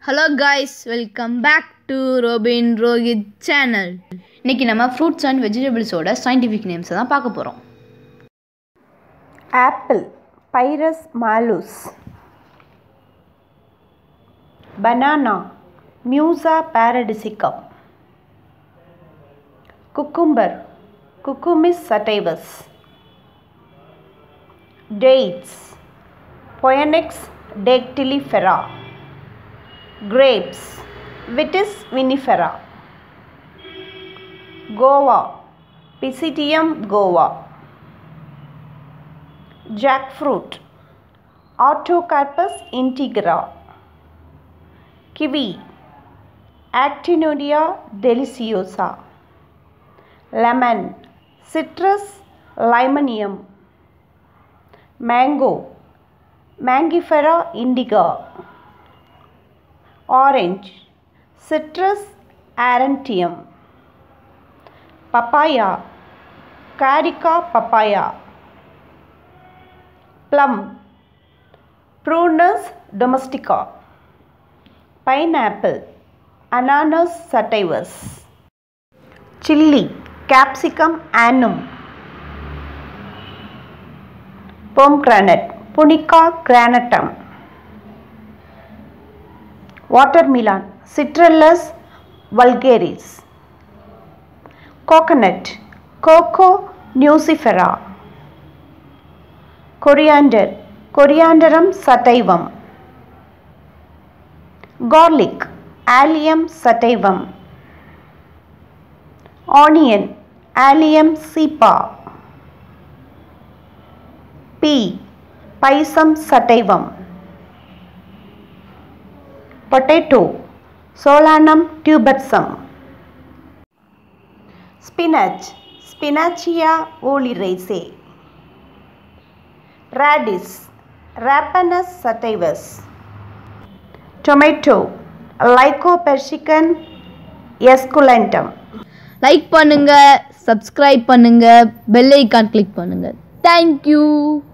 hello guys welcome back to Robin Rohith channel இன்னைக்கு நம்ம fruits and வெஜிடபிள்ஸோட சயின்டிஃபிக் நேம்ஸை தான் பார்க்க போகிறோம் ஆப்பிள் பைரஸ் மாலுஸ் பனானா மியூசா பாரடிசிகம் குக்கும்பர் குக்குமிஸ் சட்டைவஸ் டேட்ஸ் பொயனெக்ஸ் டேக்டிலிஃபெரா கிரேப்ஸ் விட்டிஸ் வினிஃபெரா கோவா பிசிடியம் guava jackfruit autocarpus integra kiwi actinodia deliciosa lemon citrus limonium mango mangifera indica orange citrus aurantium papaya carica papaya plum prunus domestica pineapple ananas sativus chilli capsicum annum pomegranate punica granatum watermelon citrellus vulgaris coconut coco nucifera coriander corianderum sativum garlic allium sativum onion allium cepa pea pisum sativum potato solanum tubersum spinach spinachia oleracea radish rapanus sativus tomato lycopersicum esculentum like பண்ணுங்கள் subscribe பண்ணுங்கள் bell icon click பண்ணுங்கள் thank you